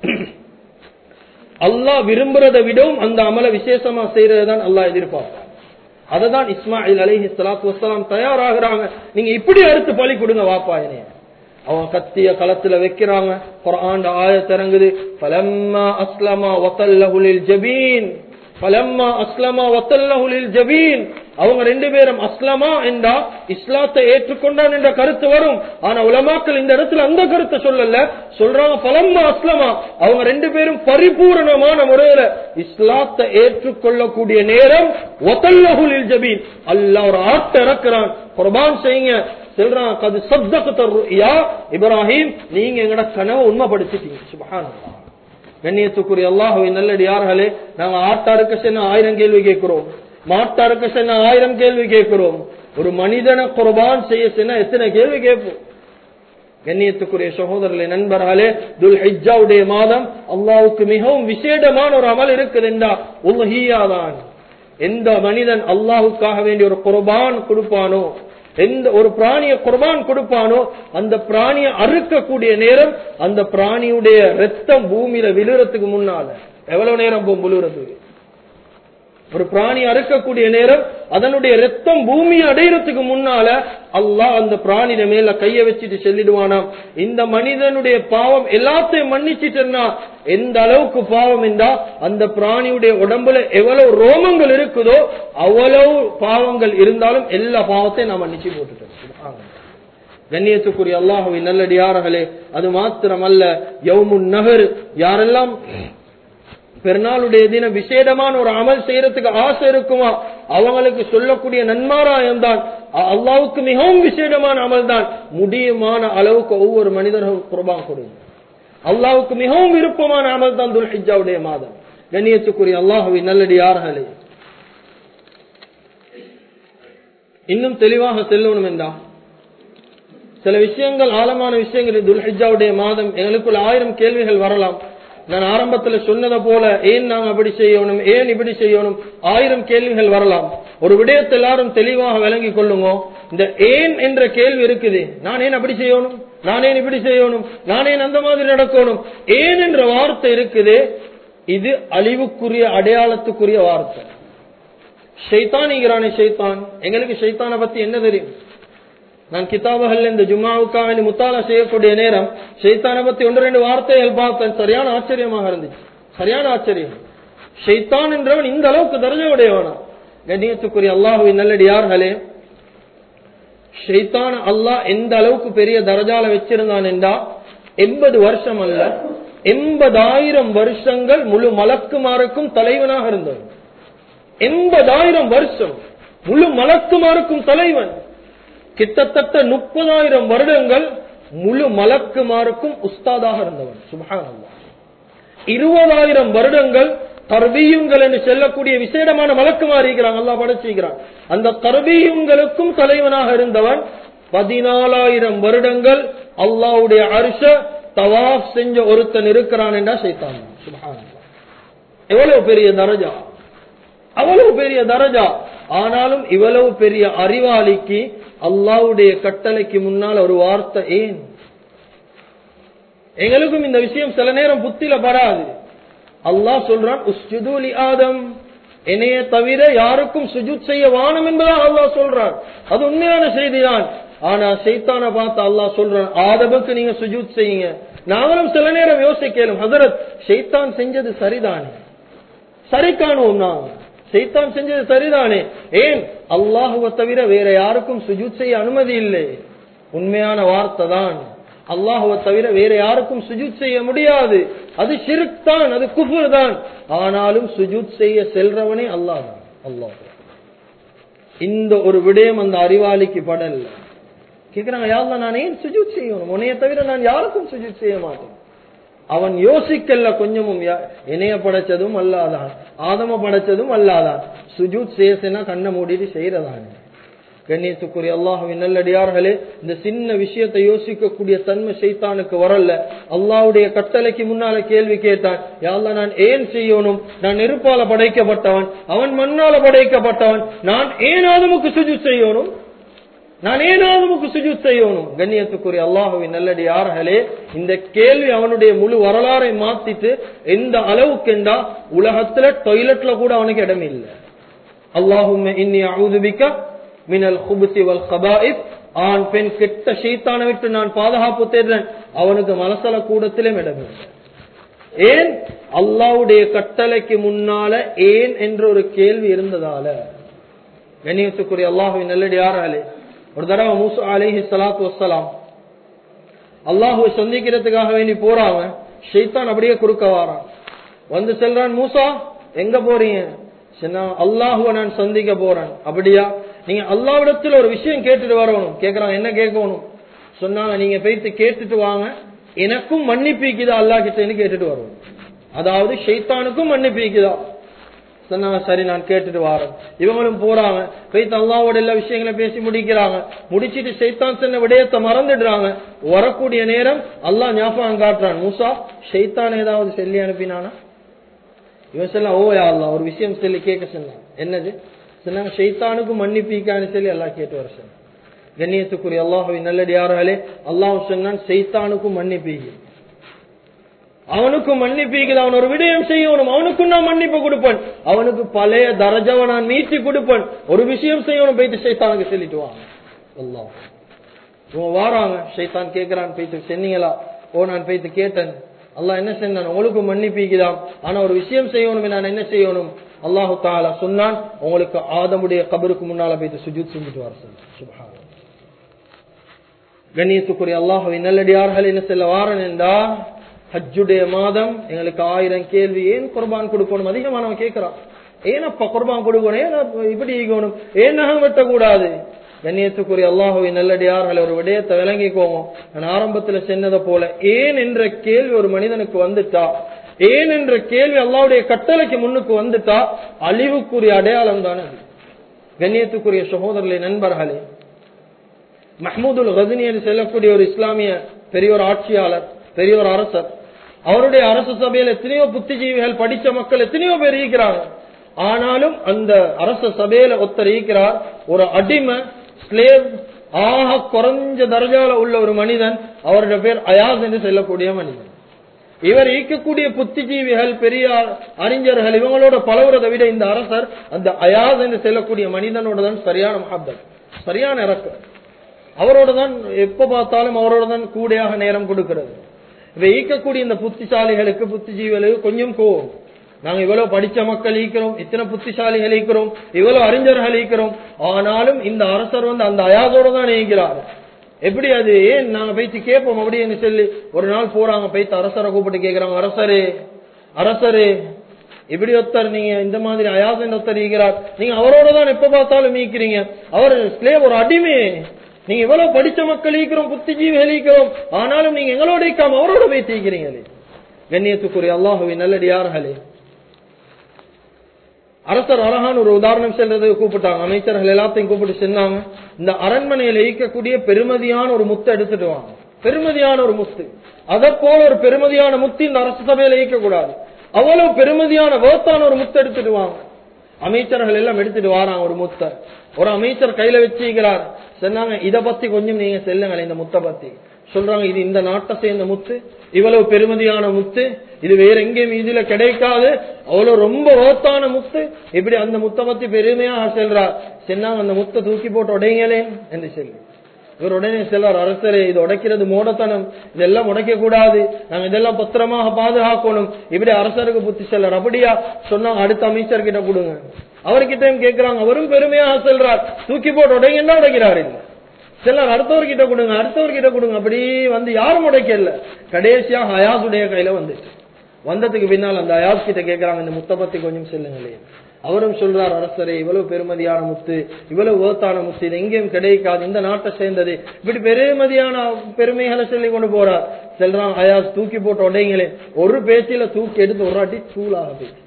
அல்லாஹ் விரும்புறதை விடவும் அந்த அமல விசேஷமா செய்யறதுதான் அல்லாஹ் எதிர்பார்ப்பான் அததான் இஸ்மாயில் அலைஹி ஸலாத்து வஸ்ஸலாம் தயாராகிறாங்க நீங்க இப்படி அறுத்து பலி கொடுங்க வாப்பா என்னைய அவங்க கத்திய களத்துல வைக்கிறாங்க குர்ஆன் ஆயத் இறங்குது ஃபலம்மா அஸ்லமா வதல்லஹு லில் ஜபீன் ஃபலம்மா அஸ்லமா வதல்லஹு லில் ஜபீன் அவங்க ரெண்டு பேரும் அஸ்லமா என்றா இஸ்லாத்தை ஏற்றுக்கொண்டான் என்ற கருத்து வரும் ஆனா உலமாக்கள் இந்த இடத்துல அந்த கருத்தை சொல்லல சொல்றாங்க பலம்மா அஸ்லமா அவங்க ரெண்டு பேரும் பரிபூரணமான முறையில இஸ்லாத்தை ஏற்றுக்கொள்ளக்கூடிய நேரம் ஒத்தல்லகுலில் ஜபீன் அல்லாஹ் ஒரு ஆட்டை இறக்குறான் குர்பான் செய்யுங்க சொல்றான் கது சப்தக்கு யா இப்ராஹிம் நீங்க எங்கட கனவை உண்மைப்படுத்திட்டீங்க சுபஹானல்லாஹ் கண்ணியத்துக்குரிய அல்லாஹுவின் நல்லடியார்களே நாங்க ஆட்டாருக்கு சென்ன ஆயிரம் கேள்வி கேட்கிறோம் மாட்டாருக்கு சென்ன ஆயிரம் கேள்வி கேட்கிறோம் ஒரு மனிதனை குர்பான் செய்ய சென்ன எத்தனை கேள்வி கேட்போம் கண்ணியத்துக்குரிய சகோதரர்களே நண்பர்களே துல் ஹிஜ்ஜாவுடைய மாதம் அல்லாவுக்கு மிகவும் விசேடமான ஒரு அமல் இருக்குதுண்டா உலகியாதான் எந்த மனிதன் அல்லாஹுக்காக வேண்டிய ஒரு குர்பான் கொடுப்பானோ எந்த ஒரு பிராணிய குர்பான் கொடுப்பானோ அந்த பிராணியை அறுக்கக்கூடிய நேரம் அந்த பிராணியுடைய ரத்தம் பூமியில விழுறதுக்கு முன்னால எவ்வளவு நேரம் போகும் விழுறதுக்கு ஒரு பிராணி அறுக்கக்கூடிய நேரம் அதனுடைய ரத்தம் பூமி அடையறதுக்கு முன்னால அல்லாஹ் அந்த பிராணிட மேல கைய வச்சுட்டு சொல்லிடுவானாம் இந்த மனிதனுடைய பாவம் எல்லாத்தையும் மன்னிச்சிட்டா எந்த அளவுக்கு பாவம் என்றா அந்த பிராணியுடைய உடம்புல எவ்வளவு ரோமங்கள் இருக்குதோ அவ்வளவு பாவங்கள் இருந்தாலும் எல்லா பாவத்தையும் நான் மன்னிச்சு போட்டுட்டேன் கண்ணியத்துக்குரிய அல்லாஹுவின் நல்லடியார்களே அது மாத்திரமல்ல யவுமுன் நகர் யாரெல்லாம் பெருநாளுடைய தினம் விசேடமான ஒரு அமல் செய்யறதுக்கு ஆசை இருக்குமா அவங்களுக்கு சொல்லக்கூடிய நன்மாராயம் தான் அல்லாவுக்கு மிகவும் விசேடமான அமல் தான் முடியுமான அளவுக்கு ஒவ்வொரு மனிதர்களும் குர்பான் கொடுங்க அல்லாவுக்கு மிகவும் விருப்பமான அமல் தான் துல்ஹிஜாவுடைய மாதம் கண்ணியத்துக்குரிய அல்லாஹுவின் நல்லடியார்களே இன்னும் தெளிவாக செல்லணும் என்றா சில விஷயங்கள் ஆழமான விஷயங்கள் துல்ஹிஜாவுடைய மாதம் எங்களுக்குள்ள ஆயிரம் கேள்விகள் வரலாம் நான் ஆரம்பத்தில் சொன்னதை போல ஏன் நாங்க அப்படி செய்யணும் ஏன் இப்படி செய்யணும் ஆயிரம் கேள்விகள் வரலாம் ஒரு விடயத்தை எல்லாரும் தெளிவாக விளங்கி கொள்ளுங்க இந்த ஏன் என்ற கேள்வி இருக்குது நான் ஏன் அப்படி செய்யணும் நான் ஏன் இப்படி செய்யணும் நான் ஏன் அந்த மாதிரி நடக்கணும் ஏன் என்ற வார்த்தை இருக்குது இது அழிவுக்குரிய அடையாளத்துக்குரிய வார்த்தை ஷைத்தானிங்கிறானே ஷைத்தான் எங்களுக்கு ஷைத்தானை பத்தி என்ன தெரியும் நான் கிதாபுகள் இந்த ஜும்மாவுக்காக முத்தாலா செய்யக்கூடிய நேரம் ஷைத்தானை பத்தி ஒன்று ரெண்டு வார்த்தைகள் பார்த்தேன் சரியான ஆச்சரியமாக இருந்துச்சு சரியான ஆச்சரியம் ஷைத்தான் என்றவன் இந்த அளவுக்கு தரஜவுடையவனா கண்ணியத்துக்குரிய அல்லாஹுவின் நல்லடியார்களே ஷைத்தான அல்லாஹ் எந்த அளவுக்கு பெரிய தரஜால வச்சிருந்தான் என்றா எண்பது வருஷம் அல்ல எண்பதாயிரம் வருஷங்கள் முழு மலக்குமாருக்கும் தலைவனாக இருந்தவன் எண்பதாயிரம் வருஷம் முழு மலக்குமாருக்கும் தலைவன் கிட்டத்தட்ட முப்பதாயிரம் வருடங்கள் முழு மலக்குமாருக்கும் உஸ்தாதாக இருந்தவன் சுபகான் இருபதாயிரம் வருடங்கள் தர்பியுங்கள் என்று செல்லக்கூடிய விசேடமான மலக்குமார் இருக்கிறாங்க அல்லா படைச்சுக்கிறான் அந்த தர்பியுங்களுக்கும் தலைவனாக இருந்தவன் பதினாலாயிரம் வருடங்கள் அல்லாவுடைய அரிச தவாப் செஞ்ச ஒருத்தன் இருக்கிறான் என்றா சைத்தான் சுபகான் எவ்வளவு பெரிய தரஜா அவ்வளவு பெரிய தரஜா ஆனாலும் இவ்வளவு பெரிய அறிவாளிக்கு அல்லாவுடைய கட்டளைக்கு முன்னால் ஒரு வார்த்தை ஏன் எங்களுக்கும் இந்த விஷயம் சில நேரம் புத்தில படாது அல்லாஹ் சொல்றான் உஸ்ஜுதூலி ஆதம் என்னைய தவிர யாருக்கும் சுஜூத் செய்ய வானம் என்பதாக அல்லாஹ் சொல்றான் அது உண்மையான செய்திதான் ஆனா சைத்தான பார்த்து அல்லாஹ் சொல்றான் ஆதமுக்கு நீங்க சுஜூத் செய்யுங்க நாங்களும் சில நேரம் யோசிக்கலும் ஹசரத் சைத்தான் செஞ்சது சரிதானே சரி காணுவோம் நாங்க சைத்தான் செஞ்சது சரிதானே ஏன் அல்லாஹுவை தவிர வேற யாருக்கும் சுஜூத் செய்ய அனுமதி இல்லை உண்மையான வார்த்தை தான் அல்லாஹுவை தவிர வேற யாருக்கும் சுஜூத் செய்ய முடியாது அது ஷிருக் தான் அது குஃபுர் தான் ஆனாலும் சுஜூத் செய்ய செல்றவனே அல்லாஹ் தான் அல்லாஹ் இந்த ஒரு விடயம் அந்த அறிவாளிக்கு படல கேக்குறாங்க யாருல நான் ஏன் சுஜூத் செய்யணும் உன்னைய தவிர நான் யாருக்கும் சுஜூத் செய்ய மாட்டேன் அவன் யோசிக்கல கொஞ்சமும் இணைய படைச்சதும் அல்லாதான் ஆதம படைச்சதும் அல்லாதான் சுஜூத் சேசனா கண்ணை மூடிட்டு செய்யறதானே கண்ணியத்துக்குரிய அல்லாஹுவின் நல்லடியார்களே இந்த சின்ன விஷயத்தை யோசிக்கக்கூடிய தன்மை சைத்தானுக்கு வரல அல்லாவுடைய கட்டளைக்கு முன்னால கேள்வி கேட்டான் யாழ்லா நான் ஏன் செய்யணும் நான் நெருப்பால படைக்கப்பட்டவன் அவன் மண்ணால படைக்கப்பட்டவன் நான் ஏன் ஆதமுக்கு சுஜூத் செய்யணும் நான் ஏனாவது சுஜூத் செய்யணும் கண்ணியத்துக்குரிய அல்லாஹுவின் நல்லடியார்களே இந்த கேள்வி அவனுடைய முழு வரலாறை மாத்திட்டு எந்த அளவுக்கு என்றா உலகத்துல டொய்லெட்ல கூட அவனுக்கு இடம் இல்லை அல்லாஹும் இன்னி அவுதுபிக்க மினல் குபுசி வல் கபாயிப் ஆண் பெண் கெட்ட ஷீத்தான விட்டு நான் பாதுகாப்பு தேடுறேன் அவனுக்கு மலசல கூடத்திலும் இடம் இல்லை ஏன் அல்லாவுடைய கட்டளைக்கு முன்னால ஏன் என்ற ஒரு கேள்வி இருந்ததால கண்ணியத்துக்குரிய அல்லாஹுவின் நல்லடியார்களே ஒரு தடவை மூசா அலிஹி சலாத்து வசலாம் அல்லாஹுவை சந்திக்கிறதுக்காக வேண்டி போறாங்க ஷெய்தான் அப்படியே குறுக்க வாரான் வந்து செல்றான் மூசா எங்க போறீங்க அல்லாஹுவ நான் சந்திக்க போறேன் அப்படியா நீங்க அல்லாவிடத்துல ஒரு விஷயம் கேட்டுட்டு வரணும் கேக்குறான் என்ன கேட்கணும் சொன்னாங்க நீங்க போயிட்டு கேட்டுட்டு வாங்க எனக்கும் மன்னிப்பீக்குதா அல்லா கிட்டன்னு கேட்டுட்டு வருவோம் அதாவது ஷெய்தானுக்கும் மன்னிப்பீக்குதா சொன்னாங்க சரி நான் கேட்டுட்டு வரேன் இவங்களும் போறாங்க போய்த்து அல்லாவோட எல்லா விஷயங்களையும் பேசி முடிக்கிறாங்க முடிச்சிட்டு ஷைத்தான் சொன்ன விடயத்தை மறந்துடுறாங்க வரக்கூடிய நேரம் அல்லாஹ் ஞாபகம் காட்டுறான் மூசா ஷைத்தான் ஏதாவது சொல்லி அனுப்பினானா இவன் சொல்ல ஓ அல்லா ஒரு விஷயம் சொல்லி கேட்க சொன்னான் என்னது சொன்னாங்க ஷைத்தானுக்கும் மன்னிப்பீக்கான்னு சொல்லி எல்லாம் கேட்டு வர சொன்னான் கண்ணியத்துக்குரிய அல்லாஹுவின் நல்லடியார்களே அல்லாஹ் சொன்னான் சைத்தானுக்கும் மன்னிப்பீங்க அவனுக்கும் மன்னிப்பீக்குது அவன் ஒரு விடயம் செய்யணும் அவனுக்கும் நான் மன்னிப்பு கொடுப்பேன் அவனுக்கு பழைய தரஜாவை நான் மீட்டி கொடுப்பேன் ஒரு விஷயம் செய்யணும் போயிட்டு சைத்தானுக்கு சொல்லிட்டு வாங்க அல்லாஹ் இவன் வாராங்க சைத்தான் கேட்கிறான் போயிட்டு சொன்னீங்களா ஓ நான் போயிட்டு கேட்டேன் அல்லாஹ் என்ன செஞ்சான் உங்களுக்கு மன்னிப்பீக்குதான் ஆனா ஒரு விஷயம் செய்யணும் நான் என்ன செய்யணும் அல்லாஹு தாலா சொன்னான் உங்களுக்கு ஆதமுடைய கபருக்கு முன்னால போயிட்டு சுஜூத் செஞ்சுட்டு வர சொன்னான் சுபஹான் கண்ணியத்துக்குரிய அல்லாஹுவின் நல்லடியார்கள் என்ன செல்ல வாரன் என்றா ஹஜ்ஜுடைய மாதம் எங்களுக்கு ஆயிரம் கேள்வி ஏன் குர்பான் கொடுக்கணும் அதிகமானவன் கேட்கிறான் ஏனப்பா குர்பான் கொடுக்கணும் ஏன் இப்படி ஈகணும் ஏன் நகம் வெட்டக்கூடாது கண்ணியத்துக்குரிய அல்லாஹுவின் நல்லடியார்கள் ஒரு விடயத்தை விளங்கிக்கோங்க நான் ஆரம்பத்துல சொன்னதை போல ஏன் என்ற கேள்வி ஒரு மனிதனுக்கு வந்துட்டா ஏன் என்ற கேள்வி அல்லாவுடைய கட்டளைக்கு முன்னுக்கு வந்துட்டா அழிவுக்குரிய அடையாளம் தானே அது கண்ணியத்துக்குரிய சகோதரர்களே நண்பர்களே மஹமூதுல் கஜினி என்று செல்லக்கூடிய ஒரு இஸ்லாமிய பெரியோர் ஆட்சியாளர் பெரியோர் அரசர் அவருடைய அரசு சபையில் எத்தனையோ புத்திஜீவிகள் படிச்ச மக்கள் எத்தனையோ பேர் இருக்கிறாங்க ஆனாலும் அந்த அரச சபையில ஒருத்தர் இருக்கிறார் ஒரு அடிமை ஸ்லேவ் ஆக குறைஞ்ச தரஜால உள்ள ஒரு மனிதன் அவருடைய பேர் அயாஸ் என்று செல்லக்கூடிய மனிதன் இவர் ஈக்கக்கூடிய புத்திஜீவிகள் பெரிய அறிஞர்கள் இவங்களோட பலவுறதை விட இந்த அரசர் அந்த அயாஸ் என்று செல்லக்கூடிய மனிதனோட தான் சரியான மஹப்பத் சரியான இறக்கம் அவரோட தான் எப்ப பார்த்தாலும் அவரோட தான் கூடையாக நேரம் கொடுக்கிறது இவை ஈக்கக்கூடிய இந்த புத்திசாலிகளுக்கு புத்திஜீவிகளுக்கு கொஞ்சம் கோவம் நாங்க இவ்வளவு படிச்ச மக்கள் ஈக்கிறோம் இத்தனை புத்திசாலிகள் ஈக்கிறோம் இவ்வளவு அறிஞர்கள் ஈக்கிறோம் ஆனாலும் இந்த அரசர் வந்து அந்த அயாதோட தான் ஈக்கிறார் எப்படி அது ஏன் நாங்க போயிட்டு கேட்போம் அப்படின்னு சொல்லி ஒரு நாள் போறாங்க போயிட்டு அரசரை கூப்பிட்டு கேட்கிறாங்க அரசரே அரசரே இப்படி ஒருத்தர் நீங்க இந்த மாதிரி அயாசன் ஒருத்தர் ஈக்கிறார் நீங்க அவரோட தான் எப்ப பார்த்தாலும் ஈக்கிறீங்க அவர் ஸ்லேவ் ஒரு அடிமை நீங்க இவ்வளவு படிச்ச மக்கள் ஈக்கிறோம் புத்திஜீவிகள் ஈக்கிறோம் ஆனாலும் நீங்க எங்களோட ஈக்காம அவரோட போய் தீக்கிறீங்களே கண்ணியத்துக்குரிய அல்லாஹுவின் நல்லடியார்களே அரசர் அழகான ஒரு உதாரணம் செல்றது கூப்பிட்டாங்க அமைச்சர்கள் எல்லாத்தையும் கூப்பிட்டு சொன்னாங்க இந்த அரண்மனையில ஈக்கக்கூடிய பெருமதியான ஒரு முத்தை எடுத்துட்டு வாங்க பெருமதியான ஒரு முத்து அதை போல ஒரு பெருமதியான முத்து இந்த அரசு சபையில ஈக்க கூடாது அவ்வளவு பெருமதியான வேர்த்தான ஒரு முத்தை எடுத்துட்டு வாங்க அமைச்சர்கள் எல்லாம் எடுத்துட்டு வாராங்க ஒரு முத்தை ஒரு அமைச்சர் கையில வச்சுக்கிறார் சொன்னாங்க இத பத்தி கொஞ்சம் நீங்க செல்லுங்களேன் இந்த முத்தை பத்தி சொல்றாங்க இது இந்த நாட்டை சேர்ந்த முத்து இவ்வளவு பெருமதியான முத்து இது வேற எங்கேயும் இதுல கிடைக்காது அவ்வளவு ரொம்ப ஓத்தான முத்து இப்படி அந்த முத்தை பத்தி பெருமையாக செல்றார் சொன்னாங்க அந்த முத்தை தூக்கி போட்டு உடைங்களேன் என்று சொல்லி இவர் உடனே செல்வார் அரசரே இது உடைக்கிறது மோடத்தனம் இதெல்லாம் உடைக்க கூடாது நாங்க இதெல்லாம் பத்திரமாக பாதுகாக்கணும் இப்படி அரசருக்கு புத்தி செல்றார் அப்படியா சொன்னாங்க அடுத்த அமைச்சர் கிட்ட கொடுங்க அவர்கிட்டயும் கேட்கிறாங்க அவரும் பெருமையாக செல்றார் தூக்கி போட்டு உடைங்கன்னா உடைக்கிறார் இல்ல சிலர் அடுத்தவர்கிட்ட கொடுங்க அடுத்தவர்கிட்ட கொடுங்க அப்படி வந்து யாரும் உடைக்கல கடைசியாக அயாசுடைய கையில வந்துச்சு வந்ததுக்கு பின்னால் அந்த அயாஸ் கிட்ட கேட்கிறாங்க இந்த முத்தை பத்தி கொஞ்சம் சொல்லுங்களே அவரும் சொல்றார் அரசரே இவ்வளவு பெருமதியான முத்து இவ்வளவு ஓத்தான முத்து இது எங்கேயும் கிடைக்காது இந்த நாட்டை சேர்ந்தது இப்படி பெருமதியான பெருமைகளை சொல்லி கொண்டு போறார் செல்றான் அயாஸ் தூக்கி போட்டு உடைங்களே ஒரு பேச்சில தூக்கி எடுத்து ஒரு அடி தூளாக போயிடுச்சு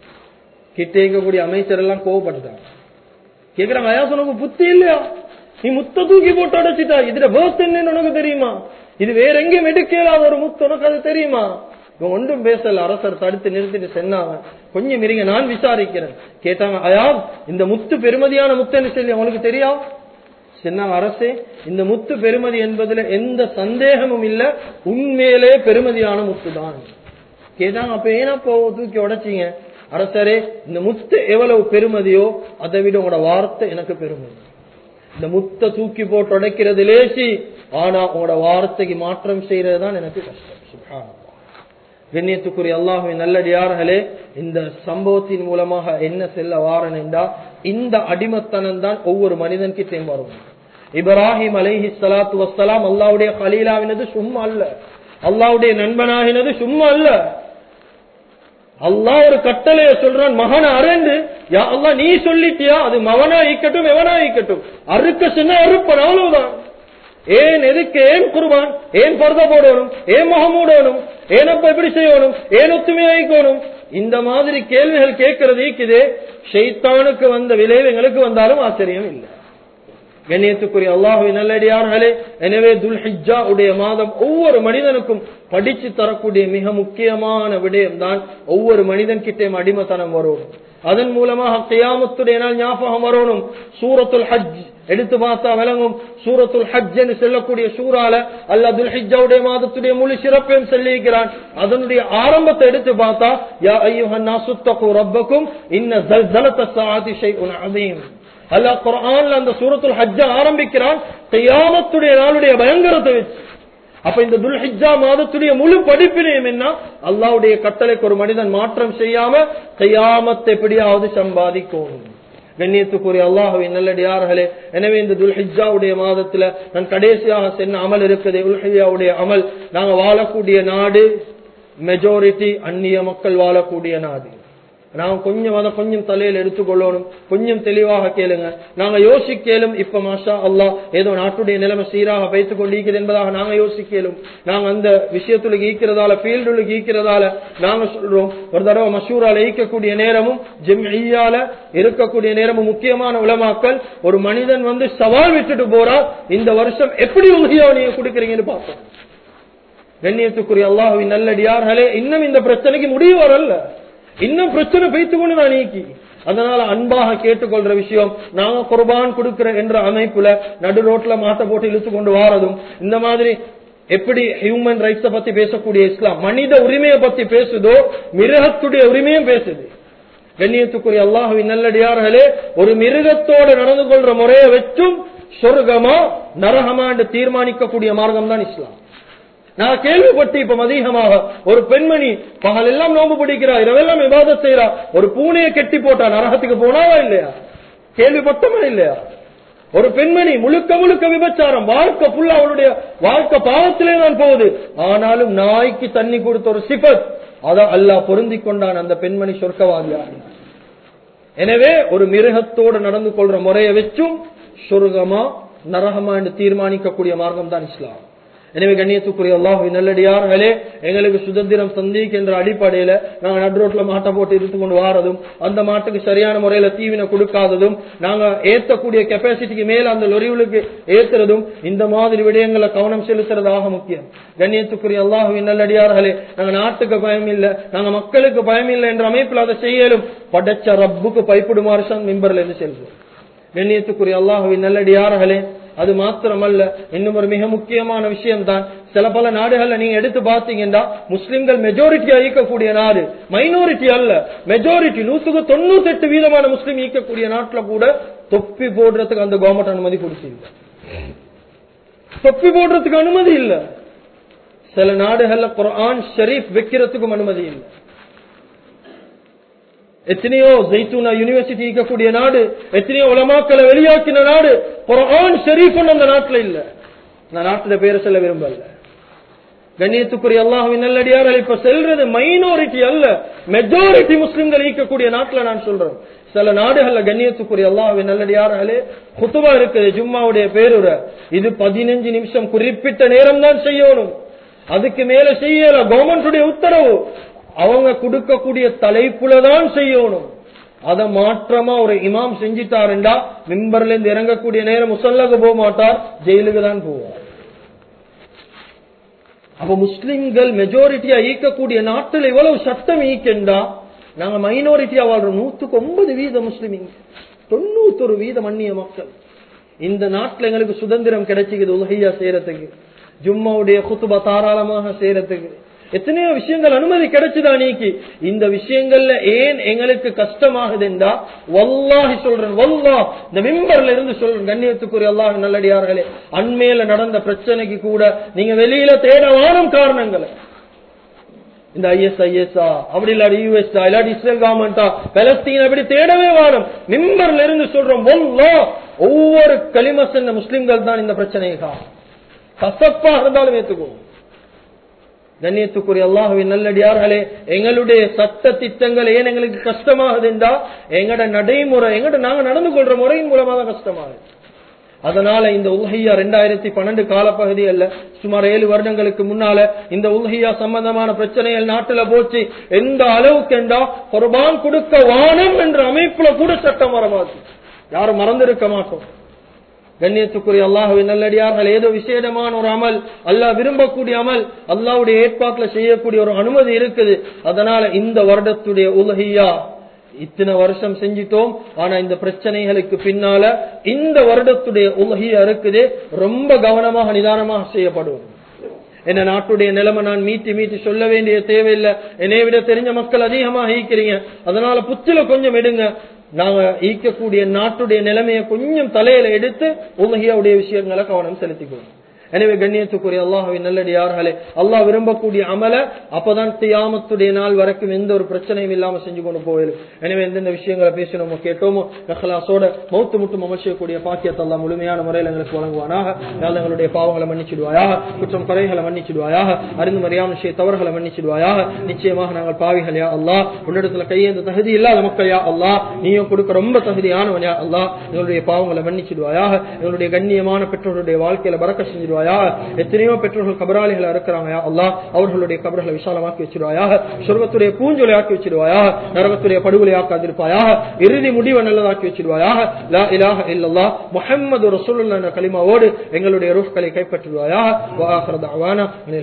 கிட்ட இருக்கக்கூடிய அமைச்சர் எல்லாம் கோவப்பட்டுட்டாங்க கேக்குறாங்க அயாஸ் உனக்கு புத்தி இல்லையா நீ முத்த தூக்கி போட்டு உடைச்சிட்டா இதுல வேர்த் என்னன்னு உனக்கு தெரியுமா இது வேற எங்கேயும் எடுக்கலாத ஒரு முத்து உனக்கு அது தெரியுமா இவன் ஒன்றும் பேசல அரசர் தடுத்து நிறுத்திட்டு சொன்னாங்க கொஞ்சம் இருங்க நான் விசாரிக்கிறேன் கேட்டாங்க அயா இந்த முத்து பெருமதியான முத்துன்னு சொல்லி அவங்களுக்கு தெரியும் சொன்னாங்க அரசே இந்த முத்து பெருமதி என்பதுல எந்த சந்தேகமும் இல்ல உண்மையிலே பெருமதியான முத்து தான் கேட்டாங்க அப்ப ஏன்னா போ தூக்கி உடைச்சீங்க அரசரே இந்த முத்து எவ்வளவு பெருமதியோ அதை விட உங்களோட வார்த்தை எனக்கு பெருமதி இந்த முத்தை தூக்கி போட்டு உடைக்கிறது லேசி ஆனா உங்களோட வார்த்தைக்கு மாற்றம் செய்யறது தான் எனக்கு கஷ்டம் சுப்ஹானல்லாஹ். கண்ணியத்துக்குரிய அல்லாஹுவின் நல்லடியார்களே இந்த சம்பவத்தின் மூலமாக என்ன செல்ல வாரன் என்றா இந்த அடிமத்தனம் தான் ஒவ்வொரு மனிதன் கிட்டையும் வரும் இப்ராஹிம் அலைஹி ஸலாத்து வஸ்ஸலாம் அல்லாஹ்வுடைய கலீலாவினது சும்மா அல்ல அல்லாஹ்வுடைய நண்பனாகினது சும்மா அல்ல அல்லாஹ் ஒரு கட்டளைய சொல்றான் மகன் அரண்டு யா அல்லாஹ் நீ சொல்லிட்டியா அது மவனா ஈக்கட்டும் எவனா ஈக்கட்டும் அறுக்க சொன்னா அறுப்பன் அவ்வளவுதான் ஏன் எதுக்கு ஏன் குருபான் ஏன் பரத போடணும் ஏன் முகமூடணும் ஏன் அப்ப எப்படி செய்யணும் ஏன் ஒத்துமையாயிக்கணும் இந்த மாதிரி கேள்விகள் கேட்கறது ஈக்குது ஷைத்தானுக்கு வந்த விளைவு எங்களுக்கு வந்தாலும் ஆச்சரியம் இல்லை கண்ணியத்துக்குரிய அல்லாஹுவை நல்லடியார்களே எனவே துல்ஹிஜா உடைய மாதம் ஒவ்வொரு மனிதனுக்கும் படிச்சு தரக்கூடிய மிக முக்கியமான விடயம் தான் ஒவ்வொரு மனிதன் கிட்டேயும் அடிமத்தனம் வரும் அதன் மூலமாக கியாமத்துடைய நாள் ஞாபகம் வரணும் சூரத்துல் ஹஜ் எடுத்து பார்த்தா விளங்கும் சூரத்துல் ஹஜ் என்று சொல்லக்கூடிய சூறால அல்ல துல்ஹிஜாவுடைய மாதத்துடைய முழு சிறப்பையும் சொல்லியிருக்கிறான் அதனுடைய ஆரம்பத்தை எடுத்து பார்த்தா யா ஐயுஹன் நாசுத்தகு ரப்பக்கும் இன்ன ஜல்சலத்த சாதி ஷைஉன் அதீம் அல்லாஹ் குர்ஆன்ல அந்த சூரத்துல் ஹஜ்ஜ ஆரம்பிக்கிறான் கியாமத்துடைய நாளுடைய பயங்கரத்தை வச்சு அப்ப இந்த துல்ஹிஜா மாதத்துடைய முழு படிப்பினையும் என்ன அல்லாவுடைய கட்டளைக்கு ஒரு மனிதன் மாற்றம் செய்யாம கையாமத்தை எப்படியாவது சம்பாதிக்கணும் கண்ணியத்துக்குரிய அல்லாஹுவின் நல்லடியார்களே எனவே இந்த துல்ஹிஜாவுடைய மாதத்துல நான் கடைசியாக சென்ன அமல் இருக்குது உல்ஹிஜாவுடைய அமல் நாங்க வாழக்கூடிய நாடு மெஜாரிட்டி அந்நிய மக்கள் வாழக்கூடிய நாடு நாங்க கொஞ்சம் அதை கொஞ்சம் தலையில் எடுத்துக்கொள்ளணும் கொஞ்சம் தெளிவாக கேளுங்க நாங்க யோசிக்கலும் இப்ப மாஷா அல்லா ஏதோ நாட்டுடைய நிலைமை சீராக வைத்துக் கொண்டிருக்கிறது என்பதாக நாங்க யோசிக்கலும் நாங்க அந்த விஷயத்துல ஈக்கிறதால ஃபீல்டுல ஈக்கிறதால நாங்க சொல்றோம் ஒரு தடவை மஷூரால ஈக்கக்கூடிய நேரமும் ஜெம்ஐயால இருக்கக்கூடிய நேரமும் முக்கியமான உலமாக்கள் ஒரு மனிதன் வந்து சவால் விட்டுட்டு போறா இந்த வருஷம் எப்படி உலகியாவை நீங்க கொடுக்குறீங்கன்னு பார்ப்போம் கண்ணியத்துக்குரிய அல்லாஹுவின் நல்லடியார்களே இன்னும் இந்த பிரச்சனைக்கு முடிவு வரல இன்னும் பிரச்சனை வைத்துக் கொண்டு நான் நீக்கி அதனால அன்பாக கேட்டுக்கொள்ற விஷயம் நாங்க குர்பான் கொடுக்கிற என்ற அமைப்புல நடு ரோட்ல மாட்ட போட்டு இழுத்து கொண்டு வாரதும் இந்த மாதிரி எப்படி ஹியூமன் ரைட்ஸ பத்தி பேசக்கூடிய இஸ்லாம் மனித உரிமையை பத்தி பேசுதோ மிருகத்துடைய உரிமையும் பேசுது கண்ணியத்துக்குரிய அல்லாஹுவின் நல்லடியார்களே ஒரு மிருகத்தோடு நடந்து கொள்ற முறையை வச்சும் சொர்க்கமா நரகமா என்று தீர்மானிக்கக்கூடிய மார்க்கம் தான் இஸ்லாம் நான் கேள்விப்பட்டு இப்ப மதியமாக ஒரு பெண்மணி பகல் எல்லாம் நோம்பு பிடிக்கிறா இரவெல்லாம் விவாதம் செய்யறா ஒரு பூனையை கெட்டி போட்டா நரகத்துக்கு போனாவா இல்லையா கேள்விப்பட்டமா இல்லையா ஒரு பெண்மணி முழுக்க முழுக்க விபச்சாரம் வாழ்க்கை ஃபுல்லா அவளுடைய வாழ்க்கை பாவத்திலே தான் போகுது ஆனாலும் நாய்க்கு தண்ணி கொடுத்த ஒரு சிபத் அத அல்லாஹ் பொருந்தி கொண்டான் அந்த பெண்மணி சொர்க்கவாதியாக எனவே ஒரு மிருகத்தோடு நடந்து கொள்ற முறையை வச்சும் சொர்க்கமா நரகமா என்று தீர்மானிக்கக்கூடிய மார்க்கம் தான் இஸ்லாம் எனவே கண்ணியத்துக்குரிய அல்லாஹு நல்லடியார்களே எங்களுக்கு சுதந்திரம் சந்திக்கின்ற அடிப்படையில நாங்க நடுரோட்ல மாட்டை போட்டு இருந்து கொண்டு வாரதும் அந்த மாட்டுக்கு சரியான முறையில தீவினை கொடுக்காததும் நாங்க ஏத்தக்கூடிய கெப்பாசிட்டிக்கு மேல அந்த லொரிவுகளுக்கு ஏத்துறதும் இந்த மாதிரி விடயங்களை கவனம் செலுத்துறதாக முக்கியம் கண்ணியத்துக்குரிய அல்லாஹு நல்லடியார்களே நாங்க நாட்டுக்கு பயம் இல்லை நாங்க மக்களுக்கு பயம் இல்லை என்ற அமைப்பில் அதை செய்யலும் படைச்ச ரப்புக்கு பயப்படுமாறு தான் மிம்பர்ல இருந்து செல்வோம் கண்ணியத்துக்குரிய அல்லாஹுவின் நல்லடியார்களே அது மாத்திரமல்ல இன்னும் ஒரு மிக முக்கியமான விஷயம் தான் சில பல நாடுகள்ல நீங்க எடுத்து பாத்தீங்கன்னா முஸ்லிம்கள் மெஜாரிட்டி ஈக்கக்கூடிய நாடு மைனாரிட்டி அல்ல மெஜாரிட்டி நூத்துக்கு தொண்ணூத்தி எட்டு வீதமான முஸ்லீம் ஈக்கக்கூடிய நாட்டுல கூட தொப்பி போடுறதுக்கு அந்த கவர்மெண்ட் அனுமதி கொடுத்தீங்க தொப்பி போடுறதுக்கு அனுமதி இல்ல சில நாடுகள்ல குரான் ஷரீப் வைக்கிறதுக்கும் அனுமதி இல்லை எத்தனையோ ஜெய்தூனா யூனிவர்சிட்டி இருக்கக்கூடிய நாடு எத்தனையோ உலமாக்களை வெளியாக்கின நாடு குரான் ஷெரீஃபும் அந்த நாட்டுல இல்ல நான் நாட்டுல பேரை சொல்ல விரும்பல கண்ணியத்துக்குரிய அல்லாஹுவின் நல்லடியார்கள் இப்ப செல்றது மைனாரிட்டி அல்ல மெஜாரிட்டி முஸ்லிம்கள் ஈக்கக்கூடிய நாட்டுல நான் சொல்றேன் சில நாடுகள்ல கண்ணியத்துக்குரிய அல்லாஹுவின் நல்லடியார்களே குத்துபா இருக்குது ஜும்மாவுடைய பேருர இது பதினஞ்சு நிமிஷம் குறிப்பிட்ட நேரம் தான் செய்யணும் அதுக்கு மேல செய்யல கவர்மெண்டுடைய உத்தரவு அவங்க கொடுக்கக்கூடிய தலைப்புல தான் செய்யணும் அதை மாற்றமா ஒரு இமாம் செஞ்சிட்டாருண்டா மிம்பர்ல இருந்து இறங்கக்கூடிய நேரம் முசல்லக்கு போக மாட்டார் ஜெயிலுக்கு தான் போவார் அப்ப முஸ்லிம்கள் மெஜாரிட்டியா ஈக்கக்கூடிய நாட்டில் எவ்வளவு சட்டம் ஈக்கண்டா நாங்க மைனாரிட்டியா வாழ்றோம் நூத்துக்கு ஒன்பது வீத முஸ்லிம் தொண்ணூத்தொரு வீதம் அந்நிய மக்கள் இந்த நாட்டுல எங்களுக்கு சுதந்திரம் கிடைச்சிக்குது உலகையா செய்யறதுக்கு ஜும்மாவுடைய குத்துபா தாராளமாக செய்யறதுக்கு எத்தனையோ விஷயங்கள் அனுமதி கிடைச்சுதா நீக்கி இந்த விஷயங்கள்ல ஏன் எங்களுக்கு கஷ்டமாகுதுண்டா வல்லாஹி சொல்றேன் வல்லா இந்த மிம்பர்ல இருந்து சொல்றேன் கண்ணியத்துக்குரிய அல்லாஹ் நல்லடியார்களே அண்மையில நடந்த பிரச்சனைக்கு கூட நீங்க வெளியில தேட வாரம் காரணங்களை இந்த ஐஎஸ்ஐஎஸ்ஆ அப்படி இல்லாடி யூஎஸ்ஆ இல்லாட்டி இஸ்ரேல் கவர்மெண்டா பலஸ்தீன் அப்படி தேடவே வாரம் மிம்பர்ல இருந்து சொல்றோம் வல்லா ஒவ்வொரு களிமசன் முஸ்லிம்கள் தான் இந்த பிரச்சனையை காரணம் கசப்பா இருந்தாலும் ஏத்துக்குவோம் கண்ணியத்துக்குரிய அல்லாஹுவின் நல்லடியார்களே எங்களுடைய சட்ட திட்டங்கள் ஏன் எங்களுக்கு கஷ்டமாகுதுண்டா எங்கட நடைமுறை எங்கட நாங்க நடந்து கொள்ற முறையின் மூலமா தான் கஷ்டமாகுது அதனால இந்த உலகையா ரெண்டாயிரத்தி பன்னெண்டு காலப்பகுதி அல்ல சுமார் ஏழு வருடங்களுக்கு முன்னால இந்த உலகையா சம்பந்தமான பிரச்சனைகள் நாட்டுல போச்சு எந்த அளவுக்கு என்றா குர்பான் கொடுக்க வானம் என்ற அமைப்புல கூட சட்டம் வரமாது யாரும் மறந்திருக்க மாட்டோம் கண்ணியத்துக்குரிய அல்லாஹுவின் நல்லடியார்கள் ஏதோ விசேடமான ஒரு அமல் அல்லாஹ் விரும்பக்கூடிய அமல் அல்லாவுடைய ஏற்பாட்டுல செய்யக்கூடிய ஒரு அனுமதி இருக்குது அதனால இந்த வருடத்துடைய உலகியா இத்தனை வருஷம் செஞ்சிட்டோம் ஆனா இந்த பிரச்சனைகளுக்கு பின்னால இந்த வருடத்துடைய உலகியா இருக்குது ரொம்ப கவனமாக நிதானமாக செய்யப்படும் என்ன நாட்டுடைய நிலைமை நான் மீட்டி மீட்டி சொல்ல வேண்டிய தேவையில்லை என்னை விட தெரிஞ்ச மக்கள் அதிகமாக ஈக்கிறீங்க அதனால புத்தில கொஞ்சம் எடுங்க நாங்க ஈக்கக்கூடிய நாட்டுடைய நிலைமையை கொஞ்சம் தலையில எடுத்து உலகியாவுடைய விஷயங்களை கவனம் செலுத்திக்குவோம் எனவே கண்ணியத்துக்குரிய அல்லாஹுவின் நல்லடியார்களே அல்லாஹ் விரும்பக்கூடிய அமல அப்பதான் தியாமத்துடைய நாள் வரைக்கும் எந்த ஒரு பிரச்சனையும் இல்லாம செஞ்சு கொண்டு போயிடும் எனவே எந்தெந்த விஷயங்களை பேசினோமோ கேட்டோமோ நஹலாசோட மௌத்து முட்டும் அமல் செய்யக்கூடிய பாக்கியத்தை அல்லாஹ் முழுமையான முறையில் எங்களுக்கு வழங்குவானாக யாழ் எங்களுடைய பாவங்களை மன்னிச்சிடுவாயாக குற்றம் குறைகளை மன்னிச்சிடுவாயாக அறிந்து மறியாமல் செய்ய தவறுகளை மன்னிச்சிடுவாயாக நிச்சயமாக நாங்கள் பாவிகள் யா அல்லாஹ் உன்னிடத்துல கையேந்த தகுதி இல்லாத மக்கள் யா அல்லாஹ் நீயும் கொடுக்க ரொம்ப தகுதியானவன் யா அல்லாஹ் எங்களுடைய பாவங்களை மன்னிச்சிடுவாயாக எங்களுடைய கண்ணியமான பெற்றோருடைய வாழ்க்கையில பறக்க செஞ்சிடுவாயாக எத்தனையோ பெற்றோர்கள் கபராளிகளா இருக்கிறாங்க யா அல்லாஹ் அவர்களுடைய கபர்களை விசாலமாக்கி வச்சிருவாயாக சொர்க்கத்துடைய பூஞ்சொலை ஆக்கி வச்சிருவாயாக நரகத்துடைய படுகொலை ஆக்காதிருப்பாயாக இறுதி முடிவை நல்லதாக்கி வச்சிருவாயாக லா இலாஹ இல்லல்லாஹ் முஹம்மது ரசூலுல்லாஹ் என்ற கலிமாவோடு எங்களுடைய ரூஹ்களை கைப்பற்றுவாயாக வா ஆஹிரு தஅவானா